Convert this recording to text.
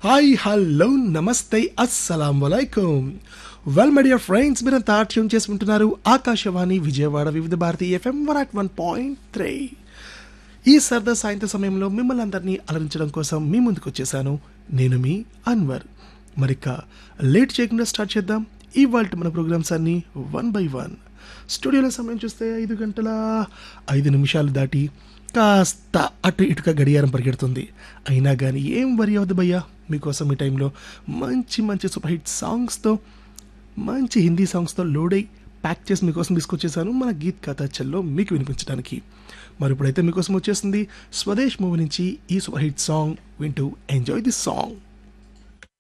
hi hello నమస్తే అస్సలం వలైకుం వెల్ మై డియర్ ఫ్రెండ్స్ మీరంతా ట్యూన్ చేసుకుంటున్నారు Akashvani Vijayawada Vividha Bharati FM one at one point three ఈ సరదా సాయంత్రం సమయంలో మిమ్మల్ని అందరినీ అలరించడం కోసం మీ ముందుకు వచ్చేసాను నేను మీ అన్వర్ మరిక లేట్ చేయకుండా స్టార్ట్ చేద్దాం ఇవాళ మన ప్రోగ్రామ్స్ అన్ని వన్ బై వన్ స్టూడియోలో సమయం చూస్తే ఐదు గంటల ఐదు నిమిషాలు దాటి కాస్త అటు ఇటుగా గడియారం పరిగెడుతుంది అయినా కానీ ఏం వరి అవ్వదు భయ్యా మీకోసం ఈ టైంలో మంచి మంచి సూపర్ హిట్ సాంగ్స్తో మంచి హిందీ సాంగ్స్తో లోడై ప్యాక్ చేసి మీకోసం తీసుకొచ్చేసాను మన గీత్ కథాచల్లో మీకు వినిపించడానికి మరి ఇప్పుడైతే మీకోసం వచ్చేసింది స్వదేశ్ మూవీ నుంచి ఈ సూపర్ హిట్ సాంగ్ వింటూ ఎంజాయ్ దిస్ సాంగ్